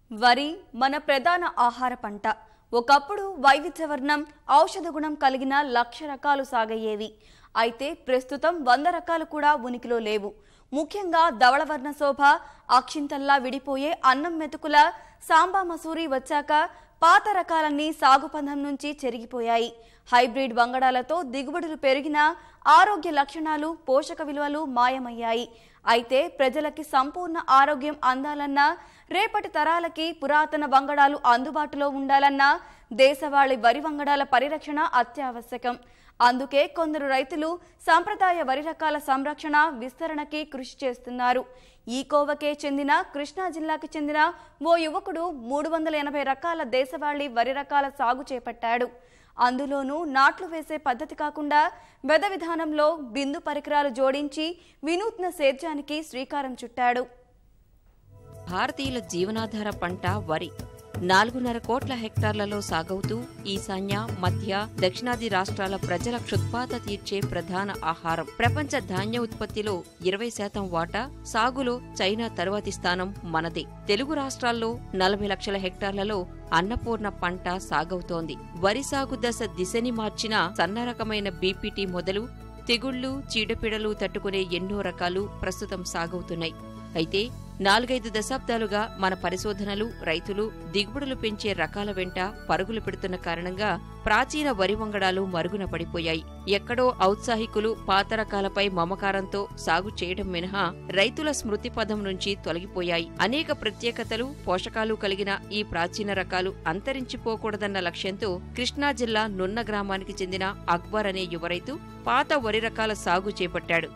వరి మన ప్రధాన ఆహార పంట ఒకప్పుడు వైవిధ్యవర్ణం ఔషధ గుణం కలిగిన లక్ష రకాలు సాగయ్యేవి అయితే ప్రస్తుతం వంద రకాలు కూడా ఉనికిలో లేవు ముఖ్యంగా ధవళవర్ణ శోభ అక్షింతల్లా విడిపోయే అన్నం మెతుకుల సాంబా మసూరి వచ్చాక పాత రకాలన్నీ సాగుపందం నుంచి చెరిగిపోయాయి హైబ్రిడ్ వంగడాలతో దిగుబడులు పెరిగినా ఆరోగ్య లక్షణాలు పోషక విలువలు మాయమయ్యాయి అయితే ప్రజలకి సంపూర్ణ ఆరోగ్యం అందాలన్నా రేపటి తరాలకి పురాతన వంగడాలు అందుబాటులో ఉండాలన్నా దేశవాళీ వరి వంగడాల పరిరక్షణ అత్యావశ్యకం అందుకే కొందరు రైతులు సాంప్రదాయ వరి రకాల సంరక్షణ విస్తరణకి కృషి చేస్తున్నారు ఈ కోవకే చెందిన కృష్ణా జిల్లాకి చెందిన ఓ యువకుడు మూడు వందల ఎనభై రకాల దేశవాళీ వరి రకాల సాగు చేపట్టాడు అందులోనూ నాట్లు వేసే పద్ధతి కాకుండా వెద విధానంలో బిందు పరికరాలు జోడించి వినూత్న సేద్యానికి శ్రీకారం చుట్టాడు భారతీయుల జీవనాధార పంట వరి నాలుగున్నర కోట్ల హెక్టార్లలో సాగవుతూ ఈశాన్య మధ్య దక్షిణాది రాష్ట్రాల ప్రజల క్షుత్పాత తీర్చే ప్రధాన ఆహారం ప్రపంచ ధాన్య ఉత్పత్తిలో ఇరవై శాతం వాటా సాగులో చైనా తరువాతి స్థానం మనదే తెలుగు రాష్ట్రాల్లో నలభై లక్షల హెక్టార్లలో అన్నపూర్ణ పంట సాగవుతోంది వరి సాగు దశ దిశని మార్చిన సన్న రకమైన బీపీటీ మొదలు తెగుళ్లు చీడపీడలు తట్టుకునే ఎన్నో రకాలు ప్రస్తుతం సాగవుతున్నాయి అయితే నాలుగైదు దశాబ్దాలుగా మన పరిశోధనలు రైతులు దిగుబడులు పెంచే రకాల వెంట పరుగులు పెడుతున్న కారణంగా ప్రాచీన వరి వంగడాలు మరుగున పడిపోయాయి ఎక్కడో ఔత్సాహికులు పాత రకాలపై మమకారంతో సాగు చేయడం మినహా రైతుల స్మృతి పదం నుంచి తొలగిపోయాయి అనేక ప్రత్యేకతలు పోషకాలు కలిగిన ఈ ప్రాచీన రకాలు అంతరించిపోకూడదన్న లక్ష్యంతో కృష్ణా జిల్లా నున్న గ్రామానికి చెందిన అక్బర్ అనే యువ రైతు పాత వరి రకాల సాగు చేపట్టాడు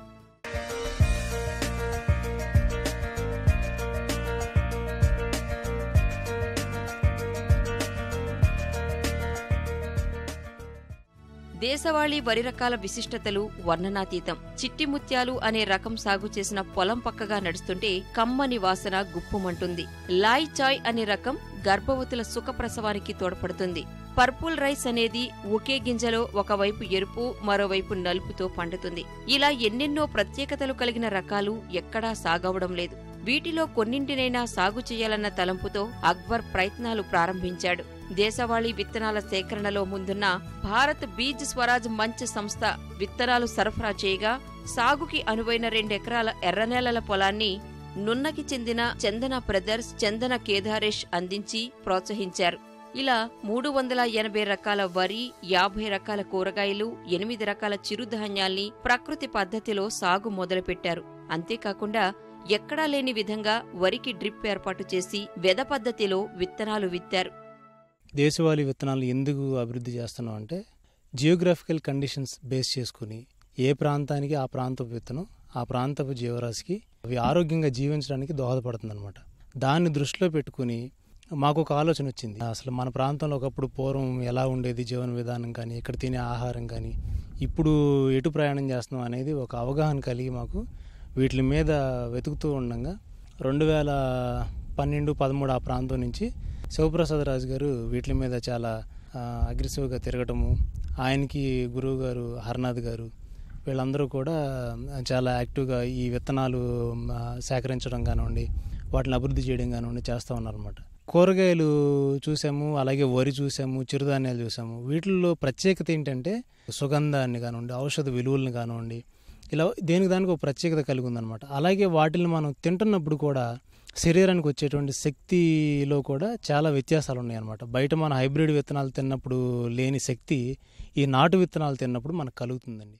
దేశవాళీ వరి రకాల విశిష్టతలు వర్ణనాతీతం చిట్టి ముత్యాలు అనే రకం సాగు చేసిన పొలం పక్కగా నడుస్తుంటే కమ్మని వాసన గుప్పుమంటుంది లాయ్ చాయ్ అనే రకం గర్భవతుల సుఖప్రసవానికి తోడ్పడుతుంది పర్పుల్ రైస్ అనేది ఒకే గింజలో ఒకవైపు ఎరుపు మరోవైపు నలుపుతో పండుతుంది ఇలా ఎన్నెన్నో ప్రత్యేకతలు కలిగిన రకాలు ఎక్కడా సాగవడం లేదు వీటిలో కొన్నింటినైనా సాగు చేయాలన్న తలంపుతో అక్బర్ ప్రయత్నాలు ప్రారంభించాడు దేశవాళీ విత్తనాల సేకరణలో ముందున్న భారత్ బీజ్ స్వరాజ్ మంచ్ సంస్థ విత్తనాలు సరఫరా చేయగా సాగుకి అనువైన రెండెకరాల ఎర్రనేలల పొలాన్ని నున్నకి చెందిన చందన బ్రదర్స్ చందన కేదారేష్ అందించి ప్రోత్సహించారు ఇలా మూడు వందల ఎనభై రకాల వరి యాభై రకాల కూరగాయలు ఎనిమిది రకాల చిరుధాన్యాల్ని ప్రకృతి పద్ధతిలో సాగు మొదలుపెట్టారు అంతేకాకుండా ఎక్కడా లేని విధంగా వరికి డ్రిప్ ఏర్పాటు చేసి వెద పద్ధతిలో విత్తనాలు విత్తారు దేశవాళీ విత్తనాలు ఎందుకు అభివృద్ధి చేస్తున్నాం అంటే జియోగ్రఫికల్ కండిషన్స్ బేస్ చేసుకుని ఏ ప్రాంతానికి ఆ ప్రాంతపు విత్తనం ఆ ప్రాంతపు జీవరాశికి అవి ఆరోగ్యంగా జీవించడానికి దోహదపడుతుంది అనమాట దాన్ని దృష్టిలో పెట్టుకుని మాకు ఒక ఆలోచన వచ్చింది అసలు మన ప్రాంతంలో ఒకప్పుడు పూర్వం ఎలా ఉండేది జీవన విధానం కానీ ఇక్కడ తినే ఆహారం కానీ ఇప్పుడు ఎటు ప్రయాణం చేస్తున్నాం అనేది ఒక అవగాహన కలిగి మాకు వీటి మీద వెతుకుతూ ఉండగా రెండు వేల పన్నెండు పదమూడు ఆ ప్రాంతం నుంచి శివప్రసాద్ రాజు గారు వీటి మీద చాలా అగ్రెసివ్గా తిరగటము ఆయనకి గురువు గారు హర్నాథ్ గారు వీళ్ళందరూ కూడా చాలా యాక్టివ్గా ఈ విత్తనాలు ఆ, సేకరించడం కానివ్వండి వాటిని అభివృద్ధి చేయడం కానివ్వండి చేస్తూ ఉన్నారన్నమాట కూరగాయలు చూసాము అలాగే వరి చూసాము చిరుధాన్యాలు చూసాము వీటిల్లో ప్రత్యేకత ఏంటంటే సుగంధాన్ని కానివ్వండి ఔషధ విలువలను కానివ్వండి ఇలా దేనికి దానికి ఒక ప్రత్యేకత కలిగి ఉందన్నమాట అలాగే వాటిని మనం తింటున్నప్పుడు కూడా శరీరానికి వచ్చేటువంటి శక్తిలో కూడా చాలా వ్యత్యాసాలు ఉన్నాయన్నమాట బయట మన హైబ్రిడ్ విత్తనాలు తిన్నప్పుడు లేని శక్తి ఈ నాటు విత్తనాలు తిన్నప్పుడు మనకు కలుగుతుందండి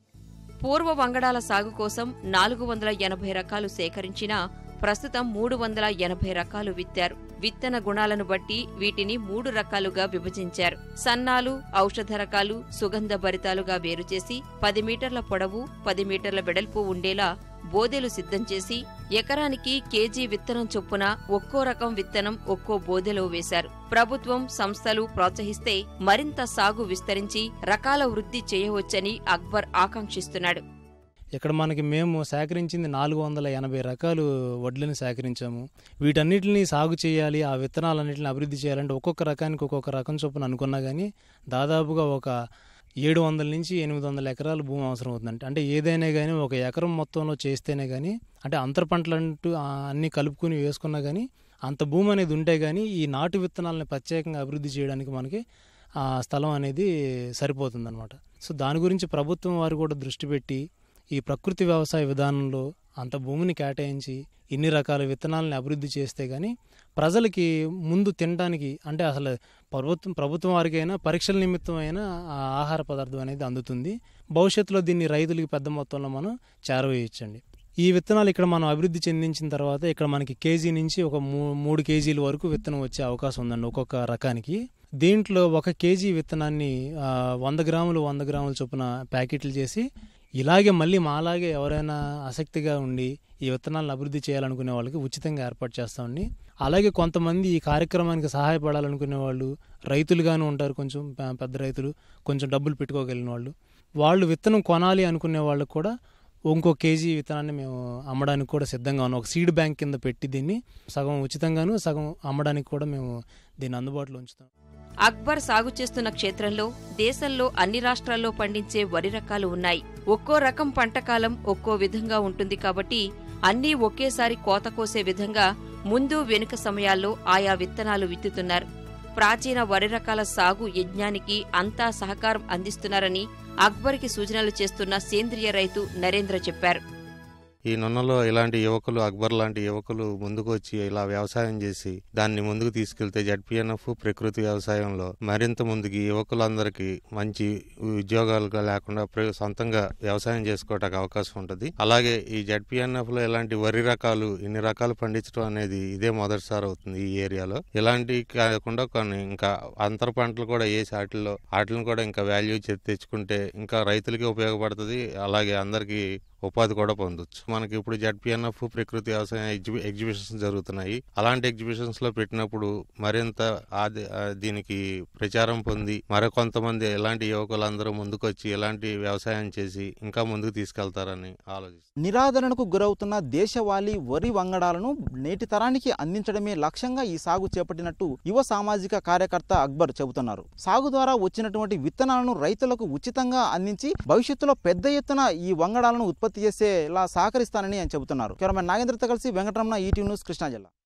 పూర్వ వంగడాల సాగు కోసం నాలుగు వందల ఎనభై రకాలు సేకరించినా ప్రస్తుతం మూడు వందల ఎనభై రకాలు విత్తారు విత్తన గుణాలను బట్టి వీటిని మూడు రకాలుగా విభజించారు సన్నాలు ఔషధ రకాలు సుగంధ భరితాలుగా వేరుచేసి పది మీటర్ల పొడవు పది మీటర్ల వెడల్పు ఉండేలా బోదెలు సిద్ధం చేసి ఎకరానికి కేజీ విత్తనం చొప్పున ఒక్కో రకం విత్తనం ఒక్కో బోదెలో వేశారు ప్రభుత్వం సంస్థలు ప్రోత్సహిస్తే మరింత సాగు విస్తరించి రకాల వృద్ధి చేయవచ్చని అక్బర్ ఆకాంక్షిస్తున్నాడు ఇక్కడ మనకి మేము సేకరించింది నాలుగు వందల ఎనభై రకాలు వడ్లను సేకరించాము వీటన్నిటిని సాగు చేయాలి ఆ విత్తనాలన్నింటిని అభివృద్ధి చేయాలంటే ఒక్కొక్క రకానికి ఒక్కొక్క రకం చొప్పున అనుకున్నా కానీ దాదాపుగా ఒక ఏడు వందల నుంచి ఎనిమిది వందల ఎకరాల భూమి అవసరం అవుతుందంటే అంటే ఏదైనా కానీ ఒక ఎకరం మొత్తంలో చేస్తేనే కానీ అంటే అంతర పంటలు అంటూ ఆ, అన్నీ కలుపుకుని వేసుకున్నా కానీ అంత భూమి అనేది ఉంటే కానీ ఈ నాటు విత్తనాలని ప్రత్యేకంగా అభివృద్ధి చేయడానికి మనకి ఆ స్థలం అనేది సరిపోతుంది అనమాట సో దాని గురించి ప్రభుత్వం వారు కూడా దృష్టి పెట్టి ఈ ప్రకృతి వ్యవసాయ విధానంలో అంత భూమిని కేటాయించి ఇన్ని రకాల విత్తనాలని అభివృద్ధి చేస్తే కానీ ప్రజలకి ముందు తినడానికి అంటే అసలు ప్రభుత్వం ప్రభుత్వం వారికైనా పరీక్షల నిమిత్తం అయినా ఆ ఆహార పదార్థం అనేది అందుతుంది భవిష్యత్తులో దీన్ని రైతులకి పెద్ద మొత్తంలో మనం చేరవేయచ్చండి ఈ విత్తనాలు ఇక్కడ మనం అభివృద్ధి చెందించిన తర్వాత ఇక్కడ మనకి కేజీ నుంచి ఒక మూ- మూడు కేజీల వరకు విత్తనం వచ్చే అవకాశం ఉందండి ఒక్కొక్క రకానికి దీంట్లో ఒక కేజీ విత్తనాన్ని ఆ, వంద గ్రాములు వంద గ్రాముల చొప్పున ప్యాకెట్లు చేసి ఇలాగే మళ్ళీ మాలాగే ఎవరైనా ఆసక్తిగా ఉండి ఈ విత్తనాలను అభివృద్ధి చేయాలనుకునే వాళ్ళకి ఉచితంగా ఏర్పాటు చేస్తామండి అలాగే కొంతమంది ఈ కార్యక్రమానికి సహాయపడాలనుకునే వాళ్ళు రైతులుగాను ఉంటారు కొంచెం పె- పెద్ద రైతులు కొంచెం డబ్బులు పెట్టుకోగలిగిన వాళ్ళు వాళ్ళు విత్తనం కొనాలి అనుకునే వాళ్ళకు కూడా ఇంకో కేజీ విత్తనాన్ని మేము అమ్మడానికి కూడా సిద్ధంగా ఉన్నాం ఒక సీడ్ బ్యాంక్ కింద పెట్టి దీన్ని సగం ఉచితంగాను సగం అమ్మడానికి కూడా మేము దీన్ని అందుబాటులో ఉంచుతాం అక్బర్ సాగు చేస్తున్న క్షేత్రంలో దేశంలో అన్ని రాష్ట్రాల్లో పండించే వరి రకాలు ఉన్నాయి ఒక్కో రకం పంట కాలం ఒక్కో విధంగా ఉంటుంది కాబట్టి అన్నీ ఒకేసారి కోత కోసే విధంగా ముందు వెనుక సమయాల్లో ఆయా విత్తనాలు విత్తుతున్నారు ప్రాచీన వరి రకాల సాగు యజ్ఞానికి అంతా సహకారం అందిస్తున్నారని అక్బర్కి సూచనలు చేస్తున్న సేంద్రియ రైతు నరేంద్ర చెప్పారు ఈ నున్నలో ఇలాంటి యువకులు అక్బర్ లాంటి యువకులు ముందుకు వచ్చి ఇలా వ్యవసాయం చేసి దాన్ని ముందుకు తీసుకెళ్తే జడ్పిఎన్ఎఫ్ ప్రకృతి వ్యవసాయంలో మరింత ముందుకి యువకులందరికీ మంచి ఉద్యోగాలుగా లేకుండా ప్ర- సొంతంగా వ్యవసాయం చేసుకోవడానికి అవకాశం ఉంటుంది అలాగే ఈ జడ్పిఎన్ఎఫ్ లో ఇలాంటి వరి రకాలు ఇన్ని రకాలు పండించడం అనేది ఇదే మొదటిసారి అవుతుంది ఈ ఏరియాలో ఇలాంటి కాకుండా కొన్ని ఇంకా అంతర పంటలు కూడా వేసి వాటిల్లో వాటిని కూడా ఇంకా వాల్యూ తెచ్చుకుంటే ఇంకా రైతులకి ఉపయోగపడుతుంది అలాగే అందరికీ ఉపాధి కూడా పొందొచ్చు మనకి ఇప్పుడు జడ్పిఎన్ఎఫ్ ప్రకృతి వ్యవసాయ ఎగ్జిబి ఎగ్జిబిషన్స్ జరుగుతున్నాయి అలాంటి ఎగ్జిబిషన్స్ లో పెట్టినప్పుడు మరింత ఆది ఆ దీనికి ప్రచారం పొంది మరికొంతమంది ఇలాంటి యువకులందరూ ముందుకొచ్చి ఇలాంటి వ్యవసాయం చేసి ఇంకా ముందుకు తీసుకెళ్తారని ఆలోచిస్తున్నాను నిరాదరణకు గురవుతున్న దేశవాళీ వరి వంగడాలను నేటి తరానికి అందించడమే లక్ష్యంగా ఈ సాగు చేపట్టినట్టు యువ సామాజిక కార్యకర్త అక్బర్ చెబుతున్నారు సాగు ద్వారా వచ్చినటువంటి విత్తనాలను రైతులకు ఉచితంగా అందించి భవిష్యత్తులో పెద్ద ఎత్తున ఈ వంగడాలను ఉత్పత్తి చేసేలా సహకరిస్తానని ఆయన చెబుతున్నారు కెమెరామెన్ నాగేంద్రతో కలిసి వెంకటరమణ ఈటీవీ న్యూస్ కృష్ణా జిల్లా